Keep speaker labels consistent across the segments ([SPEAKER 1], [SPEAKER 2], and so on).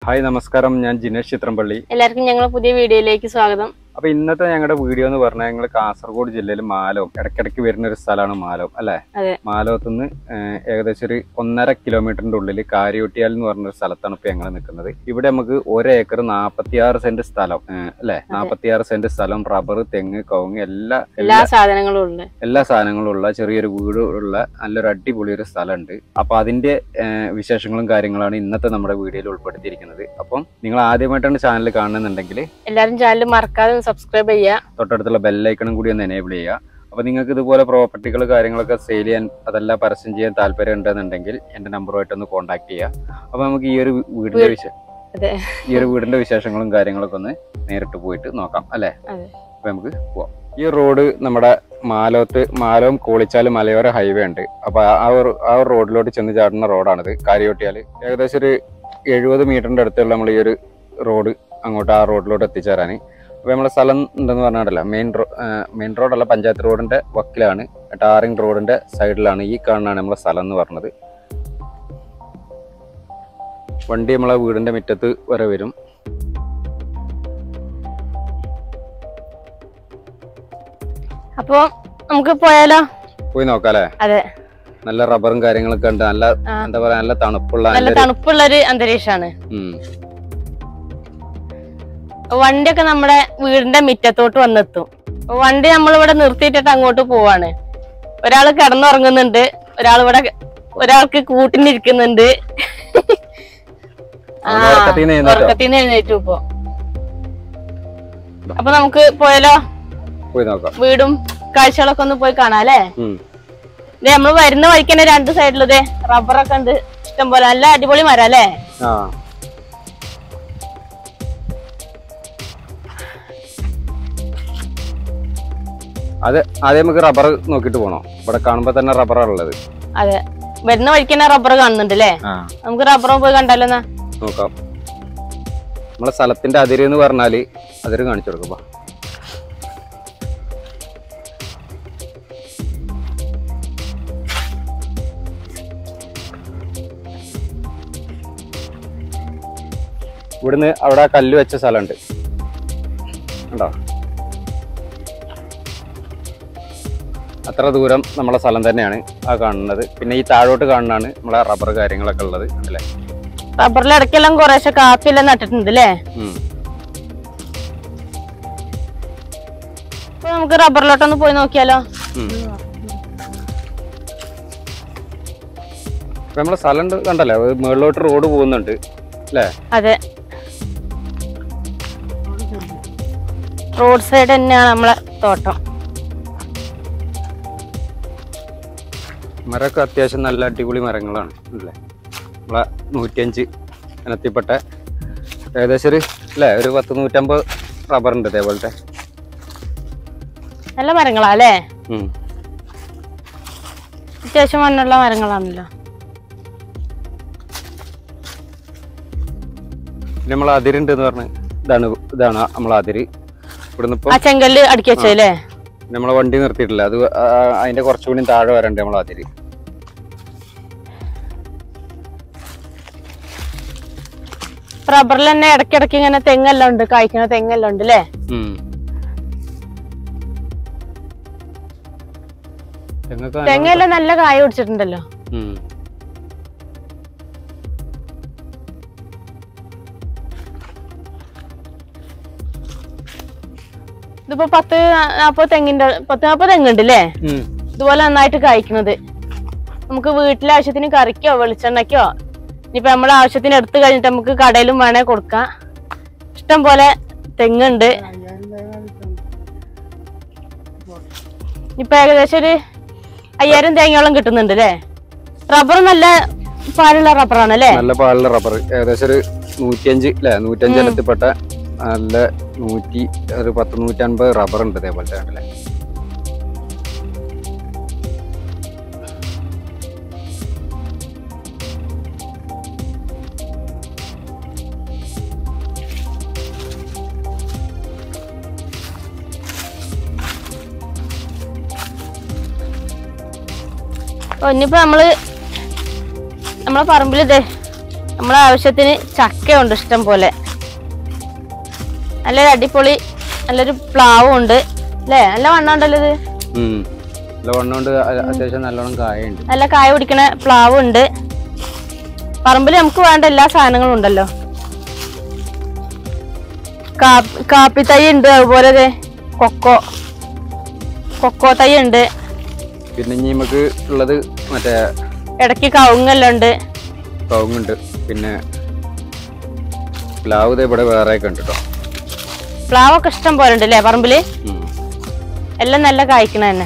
[SPEAKER 1] Hi നമസ്കാരം ഞാൻ ജിനേഷ് ചിത്രമ്പള്ളി
[SPEAKER 2] എല്ലാവർക്കും ഞങ്ങളെ പുതിയ വീഡിയോയിലേക്ക് സ്വാഗതം
[SPEAKER 1] അപ്പൊ ഇന്നത്തെ ഞങ്ങളുടെ വീഡിയോ എന്ന് പറഞ്ഞാൽ ഞങ്ങൾ കാസർഗോഡ് ജില്ലയിൽ മാലവും ഇടയ്ക്കിടയ്ക്ക് വരുന്ന ഒരു സ്ഥലമാണ് മാലവും അല്ലെ
[SPEAKER 2] അതെ.
[SPEAKER 1] മാലവത്തുനിന്ന് ഏകദേശം ഒരു ഒന്നര കിലോമീറ്ററിന്റെ ഉള്ളിൽ കാര്യോട്ടിയാൽ എന്ന് പറഞ്ഞ ഒരു സ്ഥലത്താണ് ഇപ്പൊ ഞങ്ങൾ നിൽക്കുന്നത് ഇവിടെ നമുക്ക് ഒരു ഏക്കർ നാപ്പത്തിയാറ് സെന്റ് സ്ഥലം ഏഹ്, അല്ലെ നാപ്പത്തിയാറ് സെന്റ് സ്ഥലം റബ്ബർ തെങ്ങ് കവുങ്ങ് എല്ലാ
[SPEAKER 2] എല്ലാ സാധനങ്ങളും ഉണ്ട്
[SPEAKER 1] എല്ലാ സാധനങ്ങളും ഉള്ള ചെറിയൊരു വീട് ഉള്ള നല്ലൊരു അടിപൊളി ഒരു സ്ഥലമുണ്ട് അപ്പൊ അതിന്റെ ഏഹ്, വിശേഷങ്ങളും കാര്യങ്ങളാണ് ഇന്നത്തെ നമ്മുടെ വീഡിയോയിൽ ഉൾപ്പെടുത്തിയിരിക്കുന്നത് അപ്പം നിങ്ങൾ ആദ്യമായിട്ടാണ് ചാനൽ കാണുന്നുണ്ടെങ്കിൽ
[SPEAKER 2] എല്ലാവരും ചാനൽ മറക്കാതെ സബ്സ്ക്രൈബ് ചെയ്യുക
[SPEAKER 1] തൊട്ടടുത്തുള്ള ബെല്ലൈക്കണും കൂടി ഒന്ന് എനേബിൾ ചെയ്യുക അപ്പൊ നിങ്ങൾക്ക് ഇതുപോലെ പ്രോപ്പർട്ടികൾ കാര്യങ്ങളൊക്കെ സെയിൽ ചെയ്യാൻ അതെല്ലാം പരസ്യം ചെയ്യാൻ താല്പര്യം ഉണ്ടെന്നുണ്ടെങ്കിൽ എന്റെ നമ്പറുമായിട്ട് ഒന്ന് കോൺടാക്ട് ചെയ്യുക അപ്പൊ നമുക്ക് ഈ ഒരു വീടിന്റെ
[SPEAKER 2] വീട്-
[SPEAKER 1] വിശ
[SPEAKER 2] അതെ.
[SPEAKER 1] ഈ ഒരു വീടിന്റെ വിശേഷങ്ങളും കാര്യങ്ങളൊക്കെ ഒന്ന് നേരിട്ട് പോയിട്ട് നോക്കാം അല്ലെ
[SPEAKER 2] അതെ.
[SPEAKER 1] അപ്പൊ നമുക്ക് പോവാം ഈ റോഡ് നമ്മുടെ മാലോത്ത് മാലവും കോളിച്ചാല് മലയോര ഹൈവേ ഉണ്ട് അപ്പൊ ആ ഒരു ആ ഒരു റോഡിലോട്ട് ചെന്ന് ചാടുന്ന റോഡാണിത് കാര്യോട്ടിയാല് ഏകദേശം ഒരു എഴുപത് മീറ്ററിന്റെ അടുത്തുള്ള നമ്മൾ ഈ ഒരു റോഡ് അങ്ങോട്ട് ആ റോഡിലോട്ട് എത്തിച്ചേരാൻ അപ്പൊ നമ്മളെ സ്ഥലം ഉണ്ടെന്ന് പറഞ്ഞാലല്ല മെയിൻ റോ മെയിൻ റോഡല്ല പഞ്ചായത്ത് റോഡിന്റെ വക്കിലാണ് ടാറിംഗ് റോഡിന്റെ സൈഡിലാണ് ഈ കാണുന്നതാണ് നമ്മളെ സ്ഥലം എന്ന് പറഞ്ഞത് വണ്ടി നമ്മളെ വീടിന്റെ മുറ്റത്ത് വരെ വരും
[SPEAKER 2] അപ്പൊ നമുക്ക് പോയാലോ
[SPEAKER 1] പോയി നോക്കാം അല്ലേ
[SPEAKER 2] അതെ
[SPEAKER 1] നല്ല റബ്ബറും കാര്യങ്ങളൊക്കെ ഉണ്ട് നല്ല
[SPEAKER 2] ആ.
[SPEAKER 1] എന്താ പറയാ നല്ല തണുപ്പുള്ള
[SPEAKER 2] നല്ല
[SPEAKER 1] നല്ലൊരു
[SPEAKER 2] തണുപ്പുള്ള ഒരു അന്തരീക്ഷമാണ്
[SPEAKER 1] ഉം.
[SPEAKER 2] വണ്ടിയൊക്കെ നമ്മുടെ വീടിന്റെ മുറ്റത്തോട്ട് വന്നെത്തും അപ്പൊ വണ്ടി നമ്മളിവിടെ നിർത്തിയിട്ടിട്ട് അങ്ങോട്ട് പോവാണ് ഒരാള് കിടന്നുറങ്ങുന്നുണ്ട് ഒരാൾ ഇവിടെ ഒരാൾക്ക് കൂട്ടിനിരിക്കുന്നുണ്ട് ആ
[SPEAKER 1] അവന് ഉറക്കത്തിൽ നിന്ന് എഴുന്നേറ്റോ?
[SPEAKER 2] ഉറക്കത്തിൽ നിന്ന് എഴുന്നേറ്റു ഇപ്പൊ അപ്പൊ നമുക്ക് പോയാലോ
[SPEAKER 1] പോയി നോക്കാം
[SPEAKER 2] വീടും കാഴ്ചകളൊക്കെ ഒന്ന് പോയി കാണാം അല്ലേ
[SPEAKER 1] ഉം.
[SPEAKER 2] ദേ നമ്മള് വരുന്ന വഴിക്ക് തന്നെ രണ്ട് സൈഡിലും ഇതേ റബ്ബറൊക്കെ ഉണ്ട് ഇഷ്ടം പോലെ നല്ല അടിപൊളി മരം അല്ലേ
[SPEAKER 1] ആ അത് ആദ്യം നമുക്ക് റബ്ബർ നോക്കിട്ട് പോണോ ഇവിടെ കാണുമ്പോ തന്നെ റബ്ബറാണ് ഉള്ളത്
[SPEAKER 2] അതെ വരുന്ന വഴിക്ക് തന്നെ റബ്ബർ കാണുന്നുണ്ട് അല്ലേ
[SPEAKER 1] ആ
[SPEAKER 2] നമുക്ക് റബ്ബർ പോയി കണ്ടാലോ എന്നാ
[SPEAKER 1] നോക്കാം നമ്മളെ സ്ഥലത്തിന്റെ അതിര് എന്ന് പറഞ്ഞാല് അതിര് കാണിച്ചു കൊടുക്കും വാ. ഇവിടുന്ന് അവിടെ ആ കല്ല് വെച്ച സ്ഥലമുണ്ട് കണ്ടോ അത്ര ദൂരം നമ്മളെ സ്ഥലം തന്നെയാണ് ആ കാണുന്നത് പിന്നെ ഈ താഴോട്ട് കാണുന്നതാണ് നമ്മളെ റബ്ബർ കാര്യങ്ങളൊക്കെ ഉള്ളത് അല്ലേ
[SPEAKER 2] റബ്ബറിൽ ഇടയ്ക്കെല്ലാം കുറേശ്ശെ കാപ്പിയെല്ലാം നട്ടിട്ടുണ്ട് അല്ലേ
[SPEAKER 1] ഉം.
[SPEAKER 2] അപ്പൊ നമുക്ക് റബ്ബറിലോട്ടൊന്ന് പോയി നോക്കിയാലോ
[SPEAKER 1] ഉം. ഇപ്പൊ നമ്മളെ സ്ഥലം ഉണ്ട് കണ്ടല്ലേ അത് മുകളിലോട്ട് റോഡ് പോകുന്നുണ്ട് അല്ലേ
[SPEAKER 2] അതെ റോഡ് സൈഡ് തന്നെയാണ് നമ്മളെ തോട്ടം
[SPEAKER 1] മരമൊക്കെ അത്യാവശ്യം നല്ല അടിപൊളി മരങ്ങളാണ് അല്ലേ നമ്മളെ നൂറ്റിയഞ്ച് ഇനത്തിൽപ്പെട്ട ഏകദേശം ഒരു അല്ലേ ഒരു പത്ത് നൂറ്റമ്പത് റബ്ബർ ഉണ്ട് ഇതേപോലത്തെ
[SPEAKER 2] നല്ല മരങ്ങളാ അല്ലേ
[SPEAKER 1] ഉം.
[SPEAKER 2] അത്യാവശ്യം മണ്ണുള്ള മരങ്ങളാണല്ലോ
[SPEAKER 1] പിന്നെ നമ്മളെ അതിരുണ്ട് എന്ന് പറഞ്ഞ് ഇതാണ് ഇതാണ് നമ്മളെ അതിര് ഇവിടുന്ന്
[SPEAKER 2] ആ
[SPEAKER 1] ഇപ്പം
[SPEAKER 2] ചെങ്കല്ല് അടിക്കി വെച്ചല്ലേ
[SPEAKER 1] നമ്മളെ വണ്ടി നിർത്തിയിട്ടില്ല അത് ആ, അതിന്റെ കുറച്ചുകൂടി താഴെ വരണ്ട് നമ്മളെ അതിര്
[SPEAKER 2] റബ്ബറിൽ തന്നെ ഇടയ്ക്കിടയ്ക്ക് ഇങ്ങനെ തെങ്ങെല്ലാം ഉണ്ട് കായ്ക്കുന്ന തെങ്ങെല്ലാം ഉണ്ട് അല്ലേ
[SPEAKER 1] ഉം. തെങ്ങൊക്കെ നല്ല-
[SPEAKER 2] തെങ്ങെല്ലാം നല്ല കായ പിടിച്ചിട്ടുണ്ടല്ലോ
[SPEAKER 1] ഉം.
[SPEAKER 2] ഇതിപ്പോ പത്ത് നാപ്പത് തെങ്ങിന്റെ പത്ത് നാപ്പത് തെങ്ങുണ്ട് അല്ലേ
[SPEAKER 1] ഉം.
[SPEAKER 2] ഇതുപോലെ നന്നായിട്ട് കായ്ക്കുന്നത് നമുക്ക് വീട്ടിലെ ആവശ്യത്തിന് കറിക്കോ വെളിച്ചെണ്ണയ്ക്കോ ഇനിയിപ്പോ നമ്മളെ ആവശ്യത്തിന് എടുത്തു കഴിഞ്ഞിട്ട് നമുക്ക് കടയിലും വേണേ കൊടുക്കാം ഇഷ്ടം പോലെ തെങ്ങുണ്ട് ഇപ്പൊ ഏകദേശം ഒരു അയ്യായിരം തേങ്ങയോളം കിട്ടുന്നുണ്ട് അല്ലേ റബ്ബർ നല്ല പാലുള്ള റബ്ബറാണ് അല്ലേ
[SPEAKER 1] നല്ല പാലുള്ള റബ്ബർ ഏകദേശം ഒരു നൂറ്റിയഞ്ച് അല്ലെ നൂറ്റിയഞ്ച് ഇനത്തിൽപ്പെട്ട നല്ല നൂറ്റി ഒരു പത്ത് നൂറ്റൻപത് റബ്ബർ ഉണ്ട് ഇതേപോലത്തെ അല്ലേ
[SPEAKER 2] ഓ, ഇനിയിപ്പോ നമ്മള് നമ്മളെ പറമ്പിൽ ഇതേ നമ്മളെ ആവശ്യത്തിന് ചക്കയുണ്ട് ഇഷ്ടം പോലെ നല്ലൊരു അടിപൊളി നല്ലൊരു പ്ലാവും ഉണ്ട് അല്ലേ നല്ല വണ്ണം ഉണ്ടല്ലോ ഇത്
[SPEAKER 1] ഉം. നല്ല വണ്ണം കൊണ്ട് അത്യാവശ്യം നല്ലോണം കായുണ്ട്
[SPEAKER 2] നല്ല കായ പിടിക്കണ പ്ലാവ് ഉണ്ട് പറമ്പിൽ നമുക്ക് വേണ്ട എല്ലാ സാധനങ്ങളും ഉണ്ടല്ലോ കാപ്പി കാപ്പി തൈ ഉണ്ട് അതുപോലെ ദേ കൊക്കോ കൊക്കോ തൈ ഉണ്ട്
[SPEAKER 1] പിന്നെ ഇനി നമുക്ക് ഉള്ളത് മറ്റേ
[SPEAKER 2] ഇടയ്ക്ക് കവുങ്ങെല്ലാം ഉണ്ട്
[SPEAKER 1] കവുങ്ങുണ്ട് പിന്നെ പ്ലാവ് ദേ ഇവിടെ വേറെ ഒക്കെ ഉണ്ട് കേട്ടോ
[SPEAKER 2] പ്ലാവൊക്കെ ഇഷ്ടം പോലെ ഉണ്ട് അല്ലേ പറമ്പില്
[SPEAKER 1] ഉം.
[SPEAKER 2] എല്ലാം നല്ല കായ്ക്കണ തന്നെ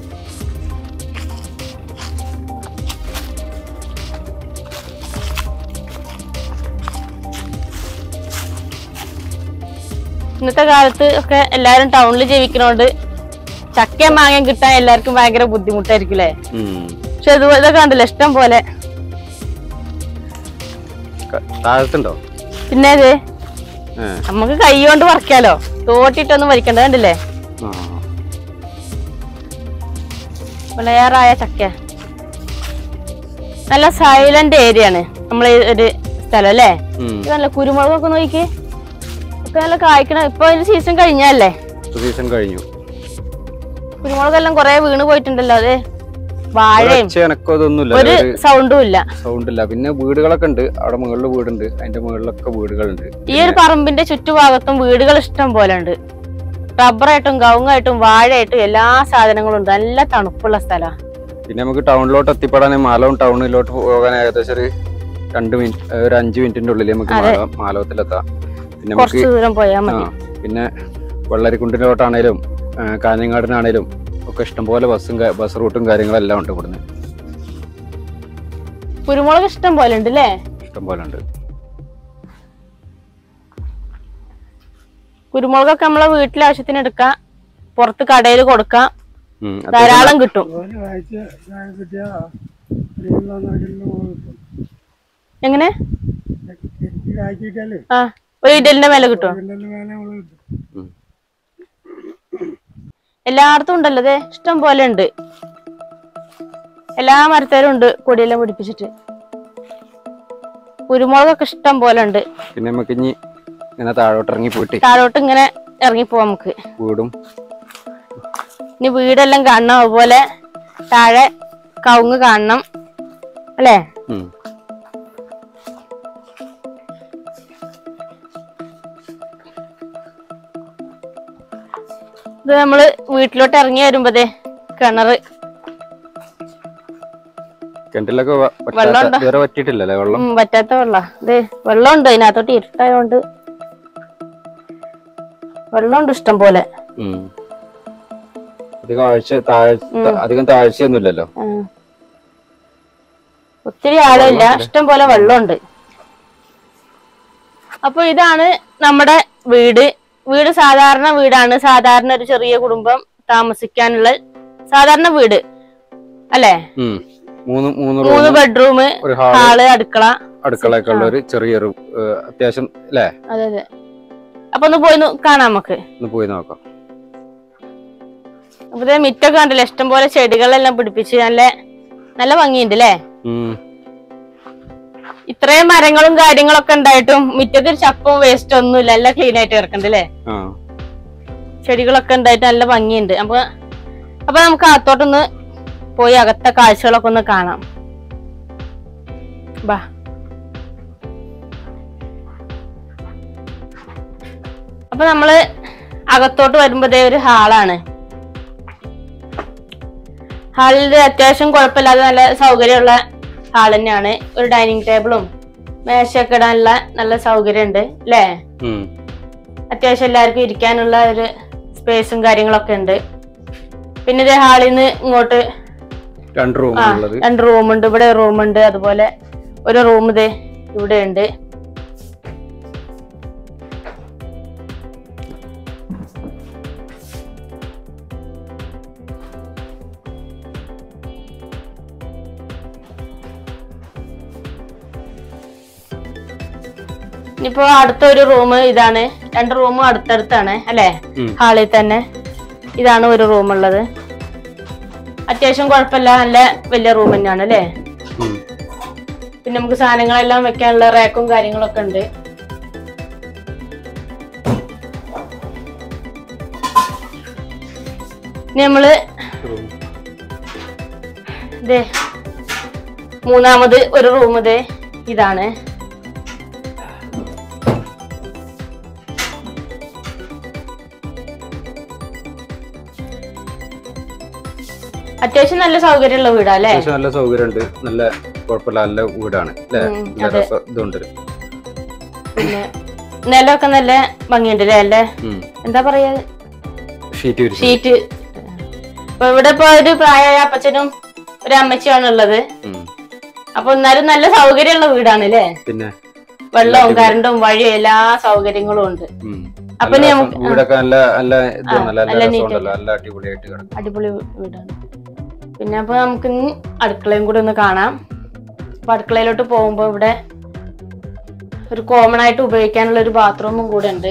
[SPEAKER 2] ഇന്നത്തെ കാലത്ത് ഒക്കെ എല്ലാരും ടൗണിൽ ജീവിക്കണോണ്ട് ചക്കയും മാങ്ങയും കിട്ടാൻ എല്ലാവർക്കും ഭയങ്കര ബുദ്ധിമുട്ടായിരിക്കും അല്ലേ
[SPEAKER 1] ഉം.
[SPEAKER 2] പക്ഷെ ഇതുപോലെ ഇതൊക്കെ കണ്ടില്ല ഇഷ്ടം പോലെ
[SPEAKER 1] ക- താഴത്തുണ്ടോ
[SPEAKER 2] പിന്നെ ഇത്
[SPEAKER 1] ഏ
[SPEAKER 2] നമുക്ക് കൈ കൊണ്ട് പറിക്കാലോ തോട്ടിട്ടൊന്നും വലിക്കണ്ട കണ്ടില്ലേ
[SPEAKER 1] ആ
[SPEAKER 2] വിളയാറായ ചക്ക നല്ല സൈലന്റ് ഏരിയ ആണ് നമ്മളെ ഈ ഒരു സ്ഥലം അല്ലേ
[SPEAKER 1] ഉം.
[SPEAKER 2] ഇത് നല്ല കുരുമുളകൊക്കെ നോക്കി ഒക്കെ നല്ല കായ്ക്കണ ഇപ്പൊ അതിന്റെ സീസൺ കഴിഞ്ഞല്ലേ
[SPEAKER 1] ഇപ്പൊ സീസൺ കഴിഞ്ഞു
[SPEAKER 2] കുരുമുളകെല്ലാം കുറെ വീണ് പോയിട്ടുണ്ടല്ലോ അതെ വാഴയും
[SPEAKER 1] ഒച്ച എനക്കോ ഇതൊന്നുമില്ല
[SPEAKER 2] ഒരു സൗണ്ടും ഇല്ല
[SPEAKER 1] സൗണ്ട് ഇല്ല പിന്നെ വീടുകളൊക്കെ ഉണ്ട് അവിടെ മുകളിൽ വീടുണ്ട് അതിന്റെ മുകളിലൊക്കെ വീടുകളുണ്ട്
[SPEAKER 2] ഈ ഒരു പറമ്പിന്റെ ചുറ്റുഭാഗത്തും വീടുകൾ ഇഷ്ടം പോലെ ഉണ്ട് റബ്ബറായിട്ടും കവുങ്ങായിട്ടും വാഴയായിട്ടും എല്ലാ സാധനങ്ങളും ഉണ്ട് നല്ല തണുപ്പുള്ള സ്ഥലമാണ്
[SPEAKER 1] പിന്നെ നമുക്ക് ടൗണിലോട്ട് എത്തിപ്പെടാൻ മാലവും ടൗണിലോട്ട് പോകാൻ ഏകദേശം ഒരു രണ്ട് മിനിറ്റ് ഒരു അഞ്ച് മിനിറ്റിന്റെ ഉള്ളിൽ നമുക്ക് മാല- മാലവത്തിലെത്താം പിന്നെ നമുക്ക്
[SPEAKER 2] കുറച്ച് ദൂരം പോയാൽ
[SPEAKER 1] ആ
[SPEAKER 2] മതി
[SPEAKER 1] പിന്നെ വെള്ളരിക്കുണ്ടിലോട്ടാണേലും ആ, കാഞ്ഞങ്ങാടിനാണേലും ഒക്കെ ഇഷ്ടംപോലെ ബസ്സും കാ- ബസ് റൂട്ടും കാര്യങ്ങളെല്ലാം ഉണ്ട് ഇവിടുന്ന്
[SPEAKER 2] കുരുമുളക് ഇഷ്ടം പോലെ ഉണ്ട് അല്ലേ
[SPEAKER 1] ഇഷ്ടംപോലെ ഉണ്ട്
[SPEAKER 2] കുരുമുളകൊക്കെ നമ്മളെ വീട്ടിലെ ആവശ്യത്തിന് എടുക്കാം പുറത്ത് കടയിൽ കൊടുക്കാം
[SPEAKER 1] ഉം. അത്
[SPEAKER 2] ധാരാളം കിട്ടും എങ്ങനെ ആ ഒരു ഇഡലിന്റെ മേലെ കിട്ടും
[SPEAKER 1] ഉം.
[SPEAKER 2] എല്ലായിടത്തും ഉണ്ടല്ലോ അതെ ഇഷ്ടം പോലെ ഉണ്ട് എല്ലാ മരത്തേരും ഉണ്ട് കൊടിയെല്ലാം പിടിപ്പിച്ചിട്ട് കുരുമുളകൊക്കെ ഇഷ്ടം പോലെ ഉണ്ട്
[SPEAKER 1] പിന്നെ നമുക്ക് ഇനി ഇങ്ങനെ താഴോട്ട് ഇറങ്ങി പോയിട്ട്
[SPEAKER 2] താഴോട്ട് ഇങ്ങനെ ഇറങ്ങിപ്പോവാം നമുക്ക്
[SPEAKER 1] വീടും
[SPEAKER 2] ഇനി വീടെല്ലാം കാണണം അതുപോലെ താഴെ കവുങ്ങ് കാണണം അല്ലേ
[SPEAKER 1] ഉം.
[SPEAKER 2] ഇത് നമ്മള് വീട്ടിലോട്ട് ഇറങ്ങി വരുമ്പോതേ കിണറ്
[SPEAKER 1] കിണറ്റിലൊക്കെ വ-
[SPEAKER 2] വെള്ളം
[SPEAKER 1] വറ്റാത്ത-
[SPEAKER 2] ഉണ്ടോ?
[SPEAKER 1] ഇതുവരെ വറ്റിയിട്ടില്ലല്ലേ വെള്ളം
[SPEAKER 2] ഉം, പറ്റാത്ത വെള്ള ഇത് വെള്ളമുണ്ട് അതിനകത്തോട്ട് ഇരുട്ടായോണ്ട് വെള്ളമുണ്ട് ഇഷ്ടം പോലെ
[SPEAKER 1] ഉം. അധികം ആഴ്ച താഴ്ച അധികം താഴ്ചയൊന്നുമില്ലല്ലോ
[SPEAKER 2] ആ. ഒത്തിരി ആഴമില്ല ഇഷ്ടം പോലെ വെള്ളമുണ്ട് അപ്പൊ ഇതാണ് നമ്മുടെ വീട് വീട് സാധാരണ വീടാണ് സാധാരണ ഒരു ചെറിയ കുടുംബം താമസിക്കാനുള്ള സാധാരണ വീട് അല്ലെ
[SPEAKER 1] ഉം. മൂന്ന് മൂന്ന്
[SPEAKER 2] മൂന്ന്
[SPEAKER 1] റൂം
[SPEAKER 2] ബെഡ്റൂം
[SPEAKER 1] ഒരു ഹാള്
[SPEAKER 2] ഹാള് അടുക്കള
[SPEAKER 1] അടുക്കളയൊക്കെ ഉള്ള ഒരു ചെറിയൊരു ഏഹ്, അത്യാവശ്യം അല്ലേ
[SPEAKER 2] അതെ അതെ അപ്പൊ ഒന്ന് പോയി നോ- കാണാം നമുക്ക്
[SPEAKER 1] ഒന്ന് പോയി നോക്കാം
[SPEAKER 2] അപ്പൊ ദേ മിറ്റൊക്കെ കണ്ടില്ലേ ഇഷ്ടം പോലെ ചെടികളെല്ലാം പിടിപ്പിച്ച് നല്ല നല്ല ഭംഗിയുണ്ട് അല്ലേ
[SPEAKER 1] ഉം.
[SPEAKER 2] ഇത്രയും മരങ്ങളും കാര്യങ്ങളൊക്കെ ഉണ്ടായിട്ടും മിറ്റത്ത് ഒരു ചപ്പും വേസ്റ്റ് ഒന്നുമില്ല എല്ലാം ക്ലീൻ ആയിട്ട് കിടക്കുന്നുണ്ട് അല്ലേ
[SPEAKER 1] ആ
[SPEAKER 2] ചെടികളൊക്കെ ഉണ്ടായിട്ട് നല്ല ഭംഗിയുണ്ട് അപ്പൊ അപ്പൊ നമുക്ക് അകത്തോട്ടൊന്ന് പോയി അകത്തെ കാഴ്ചകളൊക്കെ ഒന്ന് കാണാം ബാ അപ്പൊ നമ്മള് അകത്തോട്ട് വരുമ്പോ ദേ ഒരു ഹാളാണ് ഹാളിൽ അത്യാവശ്യം കുഴപ്പമില്ലാതെ നല്ല സൗകര്യമുള്ള ഹാൾ തന്നെയാണ് ഒരു ഡൈനിങ് ടേബിളും മേശയൊക്കെ ഇടാനുള്ള നല്ല സൗകര്യം ഉണ്ട് അല്ലേ
[SPEAKER 1] ഉം.
[SPEAKER 2] അത്യാവശ്യം എല്ലാവർക്കും ഇരിക്കാനുള്ള ഒരു സ്പേസും കാര്യങ്ങളൊക്കെ ഉണ്ട് പിന്നെ ഇത് ഹാളിൽ നിന്ന് ഇങ്ങോട്ട്
[SPEAKER 1] രണ്ട്
[SPEAKER 2] ആ
[SPEAKER 1] റൂമുള്ളത്
[SPEAKER 2] രണ്ട് റൂമുണ്ട് ഇവിടെ റൂമുണ്ട് അതുപോലെ ഒരു റൂം ഇത് ഇവിടെ ഉണ്ട് ഇനിയിപ്പോ അടുത്ത ഒരു റൂം ഇതാണ് രണ്ട് റൂമും അടുത്തടുത്താണ് അല്ലേ
[SPEAKER 1] ഉം.
[SPEAKER 2] ഹാളിൽ തന്നെ ഇതാണ് ഒരു റൂം ഉള്ളത് അത്യാവശ്യം കുഴപ്പമില്ല നല്ല വലിയ റൂം തന്നെയാണ് അല്ലേ
[SPEAKER 1] ഉം.
[SPEAKER 2] പിന്നെ നമുക്ക് സാധനങ്ങളെല്ലാം വെക്കാനുള്ള റാക്കും കാര്യങ്ങളൊക്കെ ഉണ്ട് ഇനി നമ്മള് ദേ മൂന്നാമത് ഒരു റൂം ദേ ഇതാണ് അത്യാവശ്യം നല്ല സൗകര്യമുള്ള വീടാ അല്ലേ
[SPEAKER 1] അത്യാവശ്യം നല്ല സൗകര്യമുണ്ട് നല്ല കുഴപ്പമില്ല നല്ല വീടാണ് അല്ലേ
[SPEAKER 2] ഉം,
[SPEAKER 1] നല്ല
[SPEAKER 2] അതെ.
[SPEAKER 1] രസം ഇതുണ്ട്
[SPEAKER 2] പിന്നെ നിലമൊക്കെ നല്ല ഭംഗിയുണ്ട് അല്ലേ അല്ലേ
[SPEAKER 1] ഉം.
[SPEAKER 2] എന്താ പറയാ
[SPEAKER 1] ഷീറ്റ് വിരിച്ചു
[SPEAKER 2] ഷീറ്റ് ഇപ്പൊ ഇവിടെ ഇപ്പൊ ഒരു പ്രായമായ അപ്പച്ചനും ഒരു അമ്മച്ചിയാണ് ഉള്ളത്
[SPEAKER 1] ഉം.
[SPEAKER 2] അപ്പൊ എന്നാലും നല്ല സൗകര്യമുള്ള വീടാണ് അല്ലേ
[SPEAKER 1] പിന്നെ
[SPEAKER 2] വെള്ളവും കറണ്ടും വഴിയും എല്ലാ സൗകര്യങ്ങളും ഉണ്ട്
[SPEAKER 1] ഉം.
[SPEAKER 2] അപ്പൊ
[SPEAKER 1] നല്ല
[SPEAKER 2] ഇനി
[SPEAKER 1] രസം.
[SPEAKER 2] നമുക്ക്
[SPEAKER 1] വീടൊക്കെ നല്ല നല്ല ഇത്
[SPEAKER 2] ആ,
[SPEAKER 1] നല്ല
[SPEAKER 2] നല്ല neat
[SPEAKER 1] രസമുണ്ടല്ലോ നല്ല അടിപൊളിയായിട്ട് കിടക്കും
[SPEAKER 2] അടിപൊളി വീടാണ് പിന്നെ അപ്പൊ നമുക്ക് ഇനി അടുക്കളയും കൂടി ഒന്ന് കാണാം അപ്പൊ അടുക്കളയിലോട്ട് പോകുമ്പോ ഇവിടെ ഒരു കോമൺ ആയിട്ട് ഉപയോഗിക്കാനുള്ള ഒരു ബാത്റൂമും കൂടെ ഉണ്ട്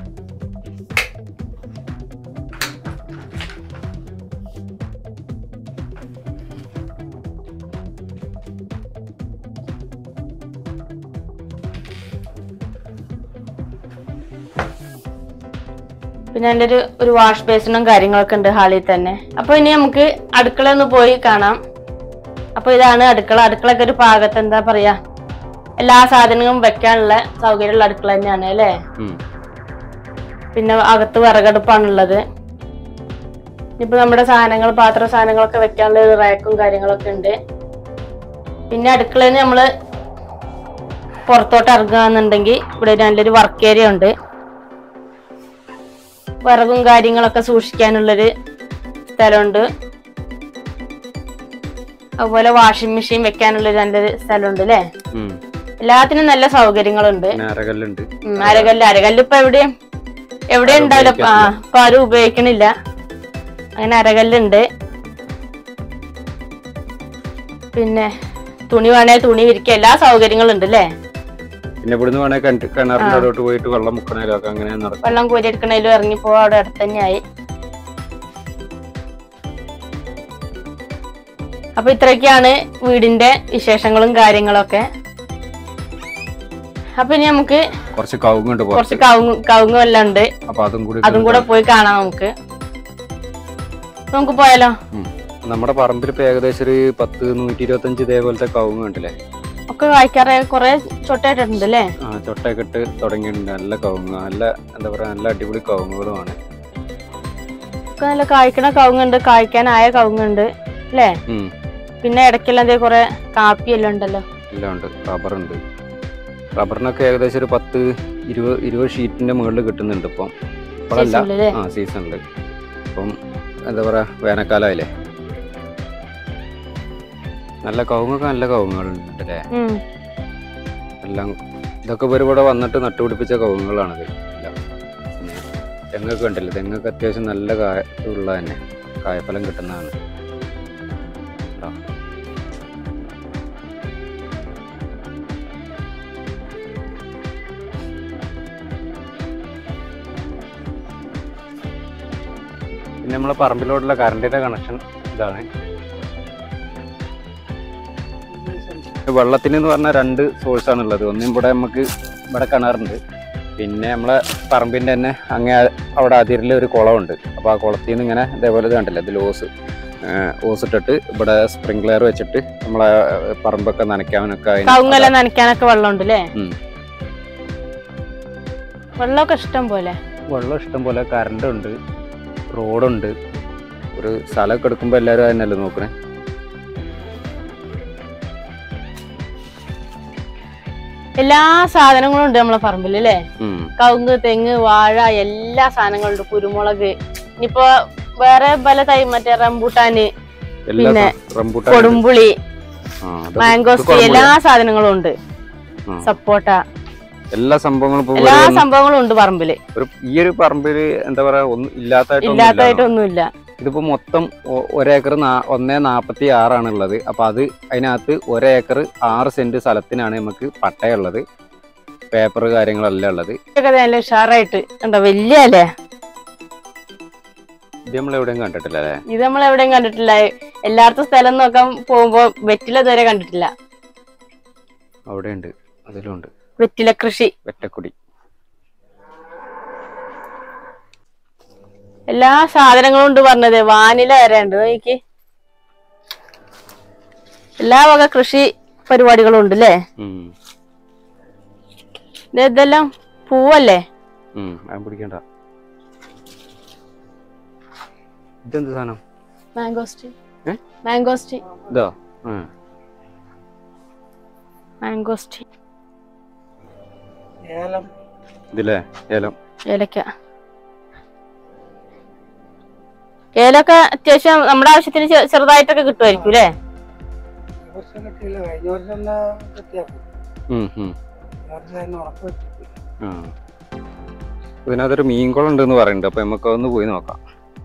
[SPEAKER 2] പിന്നെ അതിന്റെ ഒരു ഒരു വാഷ് ബേസിനും കാര്യങ്ങളൊക്കെ ഉണ്ട് ഹാളിൽ തന്നെ അപ്പൊ ഇനി നമുക്ക് അടുക്കള ഒന്ന് പോയി കാണാം അപ്പൊ ഇതാണ് അടുക്കള അടുക്കളയൊക്കെ ഒരു ഭാഗത്ത് എന്താ പറയാ എല്ലാ സാധനങ്ങളും വെക്കാനുള്ള സൗകര്യമുള്ള അടുക്കള തന്നെയാണ് അല്ലേ
[SPEAKER 1] ഉം.
[SPEAKER 2] പിന്നെ അകത്ത് വിറകടുപ്പാണുള്ളത് ഇപ്പൊ നമ്മുടെ സാധനങ്ങൾ പാത്ര സാധനങ്ങളൊക്കെ വെക്കാനുള്ള ഒരു റാക്കും കാര്യങ്ങളൊക്കെ ഉണ്ട് പിന്നെ അടുക്കളയിൽ നിന്ന് നമ്മള് പുറത്തോട്ട് ഇറങ്ങുകയെന്നുണ്ടെങ്കിൽ ഇവിടെ ഒരു നല്ലൊരു വർക്ക് ഏരിയ ഉണ്ട് വിറകും കാര്യങ്ങളൊക്കെ സൂക്ഷിക്കാനുള്ളൊരു സ്ഥലമുണ്ട് അതുപോലെ വാഷിംഗ് മെഷീൻ വെക്കാനുള്ളൊരു നല്ലൊരു സ്ഥലമുണ്ട് അല്ലേ
[SPEAKER 1] ഉം.
[SPEAKER 2] എല്ലാത്തിനും നല്ല സൗകര്യങ്ങളുണ്ട്
[SPEAKER 1] പിന്നെ അരകല്ലുണ്ട്
[SPEAKER 2] ഉം, അരകല്ല് അരകല്ല് ഇപ്പൊ എവിടെയും എവിടെ ഉണ്ടാവില്ല ആ ഇപ്പൊ ആരും ഉപയോഗിക്കണില്ല അങ്ങനെ അരകല്ലുണ്ട് പിന്നെ തുണി വേണേ തുണി വിരിക്കുക എല്ലാ സൗകര്യങ്ങളും ഉണ്ട് അല്ലേ
[SPEAKER 1] പിന്നെ ഇവിടുന്ന് വേണേ കിണറ്റ് കിണറിന്റെ അവിടോട്ട് പോയിട്ട് വെള്ളം മുക്കണേലോ ഒക്കെ അങ്ങനെ നടക്കും
[SPEAKER 2] വെള്ളം കോരി എടുക്കണേലും ഇറങ്ങിപ്പോ അവിടെ അടുത്ത് തന്നെയായി അപ്പൊ ഇത്രയൊക്കെയാണ് വീടിന്റെ വിശേഷങ്ങളും കാര്യങ്ങളൊക്കെ അപ്പൊ ഇനി നമുക്ക്
[SPEAKER 1] കുറച്ച് കവുങ്ങുണ്ട്
[SPEAKER 2] കുറച്ച്
[SPEAKER 1] പുറത്ത്
[SPEAKER 2] കവുങ്ങ് കവുങ്ങും എല്ലാം ഉണ്ട്
[SPEAKER 1] അപ്പൊ അതും കൂടി
[SPEAKER 2] അതും കൂടെ പോയി കാണാം നമുക്ക് നമുക്ക് പോയാലോ
[SPEAKER 1] ഉം. നമ്മുടെ പറമ്പിൽ ഇപ്പൊ ഏകദേശം ഒരു പത്ത് നൂറ്റി ഇരുപത്തി അഞ്ച് ഇതേപോലത്തെ കവുങ്ങ് ഉണ്ടല്ലേ
[SPEAKER 2] ഒക്കെ വായിക്കാറ് കുറെ ചൊട്ടായിട്ടുണ്ട് അല്ലേ
[SPEAKER 1] ആ ചൊട്ടയൊക്കെ ഇട്ട് തുടങ്ങിയിട്ടുണ്ട് നല്ല കവുങ്ങ് നല്ല എന്താ പറയാ നല്ല അടിപൊളി കവുങ്ങുകളുമാണ്
[SPEAKER 2] ഒക്കെ നല്ല കായ്ക്കണ കവുങ്ങുണ്ട് കായ്ക്കാനായ കവുങ്ങുണ്ട് അല്ലേ
[SPEAKER 1] ഉം.
[SPEAKER 2] പിന്നെ ഇടയ്ക്കെല്ലാം എന്തേ കുറെ കാപ്പി എല്ലാം ഉണ്ടല്ലോ
[SPEAKER 1] എല്ലാം ഉണ്ട് റബ്ബറുണ്ട് റബ്ബറിനൊക്കെ ഏകദേശം ഒരു പത്ത് ഇരുപത് ഇരുപത് ഷീറ്റിന്റെ മുകളിൽ കിട്ടുന്നുണ്ട് ഇപ്പം ഇപ്പോഴല്ല
[SPEAKER 2] സീസണിലല്ലേ
[SPEAKER 1] ആ സീസണില് ഇപ്പം എന്താ പറയാ വേനൽക്കാലമായില്ലേ നല്ല കവുങ്ങൊക്കെ നല്ല കവുങ്ങുകളുണ്ട് അല്ലേ
[SPEAKER 2] ഉം
[SPEAKER 1] എല്ലാം ഇതൊക്കെ ഇവർ ഇവിടെ വന്നിട്ട് നട്ടുപിടിപ്പിച്ച കവുങ്ങുകളാണിത് എല്ലാം പിന്നെ തെങ്ങൊക്കെ ഉണ്ടല്ലോ തെങ്ങൊക്കെ അത്യാവശ്യം നല്ല കായ ഉള്ള തന്നെ കായഫലം കിട്ടുന്നതാണ് ഉണ്ടോ? പിന്നെ നമ്മളെ പറമ്പിലോട്ടുള്ള കറണ്ടിന്റെ കണക്ഷൻ ഇതാണ് വെള്ളത്തിന് എന്ന് പറഞ്ഞാൽ രണ്ട് സോഴ്സ് ആണുള്ളത് ഒന്നും ഇവിടെ നമുക്ക് ഇവിടെ കിണറുണ്ട് പിന്നെ നമ്മളെ പറമ്പിന്റെ തന്നെ അങ്ങേ അവിടെ അതിരിൽ ഒരു കുളമുണ്ട് അപ്പോൾ ആ കുളത്തിൽ നിന്ന് ഇങ്ങനെ ഇതേപോലെ ഇത് കണ്ടില്ല ഇതിൽ ഓസ് ഓസ് ഇട്ടിട്ട് ഇവിടെ സ്പ്രിംഗ്ലെയർ വെച്ചിട്ട് നമ്മളെ പറമ്പൊക്കെ നനയ്ക്കാനൊക്കെ അതിന്
[SPEAKER 2] കവുങ്ങെല്ലാം നനയ്ക്കാനൊക്കെ വെള്ളം ഉണ്ട് അല്ലേ
[SPEAKER 1] ഉം.
[SPEAKER 2] വെള്ളമൊക്കെ ഇഷ്ടം പോലെ
[SPEAKER 1] വെള്ളം ഇഷ്ടം പോലെ കറണ്ട് ഉണ്ട് റോഡുണ്ട് ഒരു സ്ഥലമൊക്കെ എടുക്കുമ്പോൾ എല്ലാവരും അതിനല്ലേ നോക്കണേ
[SPEAKER 2] എല്ലാ സാധനങ്ങളും ഉണ്ട് നമ്മളെ പറമ്പിൽ അല്ലേ
[SPEAKER 1] ഉം.
[SPEAKER 2] കവുങ്ങ് തെങ്ങ് വാഴ എല്ലാ സാധനങ്ങളും ഉണ്ട് കുരുമുളക് ഇനിയിപ്പോ വേറെ പല തൈ മറ്റേ റംബൂട്ടാന്
[SPEAKER 1] എല്ലാ
[SPEAKER 2] പിന്നെ
[SPEAKER 1] സ- റംബൂട്ടാൻ
[SPEAKER 2] കൊടുമ്പുളി
[SPEAKER 1] ആ, അത്
[SPEAKER 2] മാംഗോസ്റ്റി
[SPEAKER 1] ഇത്
[SPEAKER 2] എല്ലാ സാധനങ്ങളും ഉണ്ട്
[SPEAKER 1] ആ.
[SPEAKER 2] സപ്പോട്ട
[SPEAKER 1] എല്ലാ സംഭവങ്ങളും ഇപ്പൊ
[SPEAKER 2] എല്ലാ
[SPEAKER 1] ഇവിടെ ഒന്നും-
[SPEAKER 2] സംഭവങ്ങളും ഉണ്ട് പറമ്പില്
[SPEAKER 1] ഒരു ഈ ഒരു പറമ്പില് എന്താ പറയാ ഒന്നും ഇല്ലാത്തതായിട്ടൊന്നും
[SPEAKER 2] ഇല്ലാത്തതായിട്ടൊന്നുമില്ല
[SPEAKER 1] ഇതിപ്പോ മൊത്തം ഒ- ഒരേക്കർ നാ- ഒന്നേ നാപ്പത്തി ആറാണ് ഉള്ളത് അപ്പൊ അത് അതിനകത്ത് ഒരേക്കർ ആറ് സെന്റ് സ്ഥലത്തിനാണ് നമുക്ക് പട്ടയുള്ളത് പേപ്പർ കാര്യങ്ങളെല്ലാം ഉള്ളത്
[SPEAKER 2] ഇതൊക്കെ നല്ല ഉഷാറായിട്ട് ഉണ്ടോ വലിയ അല്ലേ
[SPEAKER 1] ഇത് നമ്മൾ എവിടെയും കണ്ടിട്ടില്ല അല്ലേ
[SPEAKER 2] ഇത് നമ്മൾ എവിടെയും കണ്ടിട്ടില്ല എല്ലായിടത്തും സ്ഥലം നോക്കാൻ പോകുമ്പോ വെറ്റില ഇതുവരെ കണ്ടിട്ടില്ല
[SPEAKER 1] അവിടെ ഉണ്ട് അതിലുണ്ട്
[SPEAKER 2] വെറ്റില കൃഷി
[SPEAKER 1] വെറ്റക്കുടി
[SPEAKER 2] എല്ലാ സാധനങ്ങളും ഉണ്ട് പറഞ്ഞത് വാനില വരെ ഉണ്ട് നോക്കി എല്ലാ വക കൃഷി പരിപാടികളും ഉണ്ട് അല്ലേ
[SPEAKER 1] ഉം.
[SPEAKER 2] ഇത് ഇതെല്ലാം പൂവല്ലേ
[SPEAKER 1] ഉം, അത് പിടിക്കണ്ട ഇതെന്ത് സാധനം
[SPEAKER 2] മാംഗോസ്റ്റി
[SPEAKER 1] ഏ?
[SPEAKER 2] മാംഗോസ്റ്റി
[SPEAKER 1] ഇതോ ആ.
[SPEAKER 2] മാംഗോസ്റ്റി
[SPEAKER 3] ഏലം
[SPEAKER 1] ഇതില്ലേ ഏലം
[SPEAKER 2] ഏലക്ക ഏലക്ക അത്യാവശ്യം നമ്മുടെ ആവശ്യത്തിന് ചെ- ചെറുതായിട്ടൊക്കെ കിട്ടുമായിരിക്കും അല്ലേ
[SPEAKER 3] ഈ വർഷം കിട്ടിയില്ല കഴിഞ്ഞ വർഷം എന്നാ കിട്ടിയാക്കും
[SPEAKER 1] ഉം, ഉം.
[SPEAKER 3] ഈ വർഷം അതിന് ഉറപ്പ് വെച്ചിട്ടില്ല.
[SPEAKER 1] ആ. ഇതിനകത്തൊരു മീൻകുളം ഉണ്ടെന്ന് പറയുന്നുണ്ട് അപ്പൊ നമുക്ക് ഒന്ന് പോയി നോക്കാം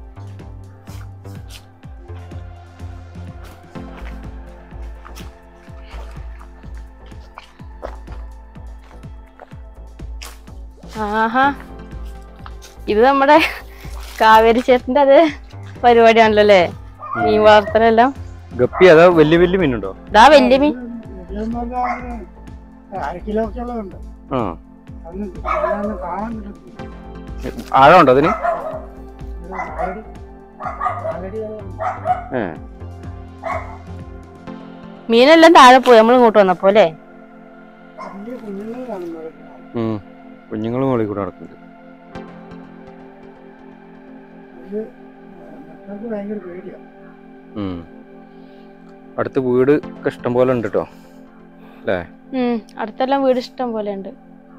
[SPEAKER 2] ആഹാ ഇത് നമ്മുടെ കാവേരി ചേട്ടന്റെ അത് പരിപാടിയാണല്ലോ അല്ലേ മീൻ വളർത്തലെല്ലാം
[SPEAKER 1] ഗപ്പി അതാ വലിയ വലിയ മീനുണ്ടോ
[SPEAKER 2] ഇതാ വലിയ മീൻ
[SPEAKER 3] വലിയെന്ന് പറഞ്ഞാൽ ഒരു അര കിലോ ഒക്കെ ഉള്ളതുണ്ട്
[SPEAKER 1] ആ
[SPEAKER 3] അന്ന് അതൊന്നും കാണാൻ കിട്ടുന്നില്ല
[SPEAKER 1] ആഴമുണ്ടോ അതിന്
[SPEAKER 3] ഒരു നാലടി നാലടി വെള്ളമുണ്ട്.
[SPEAKER 1] ഏ
[SPEAKER 2] മീനെല്ലാം താഴെ പോയി നമ്മൾ ഇങ്ങോട്ട് വന്നപ്പോ അല്ലേ
[SPEAKER 3] വലിയ കുഞ്ഞുങ്ങൾ കാണുന്നത്
[SPEAKER 1] ഉം. കുഞ്ഞുങ്ങൾ മുകളിൽ കൂടെ നടക്കുന്നുണ്ട്
[SPEAKER 3] ഇത് മക്കൾക്ക് ഭയങ്കര പേടിയാണ്
[SPEAKER 1] ഉം. അടുത്ത് വീട് ഒക്കെ ഇഷ്ടം പോലെ ഉണ്ട് കേട്ടോ അല്ലേ
[SPEAKER 2] ഉം അടുത്തെല്ലാം വീട് ഇഷ്ടം പോലെ ഉണ്ട്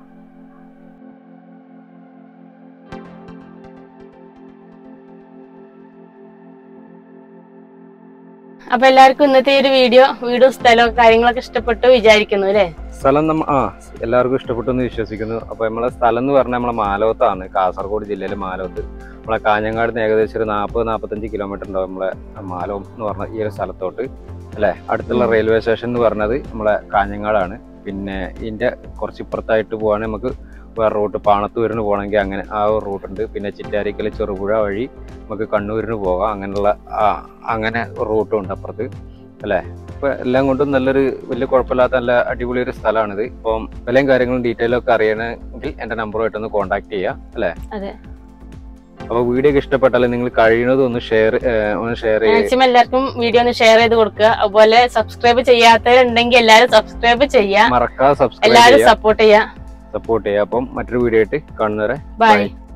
[SPEAKER 2] അപ്പൊ എല്ലാവർക്കും ഇന്നത്തെ ഈ ഒരു വീഡിയോ വീടും സ്ഥലവും കാര്യങ്ങളൊക്കെ ഇഷ്ടപ്പെട്ടു വിചാരിക്കുന്നു അല്ലേ
[SPEAKER 1] സ്ഥലം നമ്മ ആ എല്ലാവർക്കും ഇഷ്ടപ്പെട്ടു എന്ന് വിശ്വസിക്കുന്നു അപ്പൊ നമ്മളെ സ്ഥലം എന്ന് പറഞ്ഞാൽ നമ്മളെ മാലോത്താണ് കാസർഗോഡ് ജില്ലയിലെ മാലോത്ത് നമ്മളെ കാഞ്ഞങ്ങാട് നിന്ന് ഏകദേശം ഒരു നാൽപ്പത് നാൽപ്പത്തഞ്ച് കിലോമീറ്റർ ഉണ്ടാവും നമ്മളെ മാലോം എന്ന് പറഞ്ഞ ഈ ഒരു സ്ഥലത്തോട്ട് അല്ലെ അടുത്തുള്ള
[SPEAKER 2] ഉം.
[SPEAKER 1] റെയിൽവേ സ്റ്റേഷൻ എന്ന് പറഞ്ഞത് നമ്മളെ കാഞ്ഞങ്ങാടാണ് പിന്നെ ഇതിന്റെ കുറച്ച് ഇപ്പുറത്തായിട്ട് പോവാണെങ്കിൽ നമുക്ക് വേറെ റൂട്ട് പാണത്തൂരിന് പോകണമെങ്കിൽ അങ്ങനെ ആ ഒരു റൂട്ടുണ്ട് പിന്നെ ചിറ്റാരിക്കൽ ചെറുപുഴ വഴി നമുക്ക് കണ്ണൂരിന് പോകാം അങ്ങനെയുള്ള ആ അങ്ങനെ റൂട്ടും ഉണ്ട് അപ്പുറത്ത് അല്ലേ ഇപ്പൊ എല്ലാം കൊണ്ടും നല്ലൊരു വലിയ കുഴപ്പമില്ലാത്ത നല്ല അടിപൊളി ഒരു സ്ഥലമാണിത് ഇപ്പം വിലയും കാര്യങ്ങളും ഡീറ്റെയിലും ഒക്കെ അറിയണമെങ്കിൽ എന്റെ നമ്പറുമായിട്ടൊന്ന് കോൺടാക്ട് ചെയ്യാം അല്ലേ
[SPEAKER 2] അതെ.
[SPEAKER 1] അപ്പൊ വീഡിയോ ഒക്കെ ഇഷ്ടപ്പെട്ടാൽ നിങ്ങൾ കഴിയുന്നതും ഒന്ന് ഷെയർ ഒന്ന് ഷെയർ ചെയ്യുക
[SPEAKER 2] മാക്സിമം എല്ലാവർക്കും വീഡിയോ ഒന്ന് ഷെയർ ചെയ്ത് കൊടുക്കുക അതുപോലെ സബ്സ്ക്രൈബ് ചെയ്യാത്തവരുണ്ടെങ്കിൽ എല്ലാവരും സബ്സ്ക്രൈബ് ചെയ്യുക
[SPEAKER 1] മറക്കാതെ സബ്സ്ക്രൈബ്
[SPEAKER 2] എല്ലാവരും
[SPEAKER 1] ചെയ്യുക
[SPEAKER 2] സപ്പോർട്ട് ചെയ്യുക
[SPEAKER 1] സപ്പോർട്ട് ചെയ്യുക അപ്പം മറ്റൊരു വീഡിയോ ആയിട്ട് കാണുന്നവരെ
[SPEAKER 2] ബൈ
[SPEAKER 1] Bye.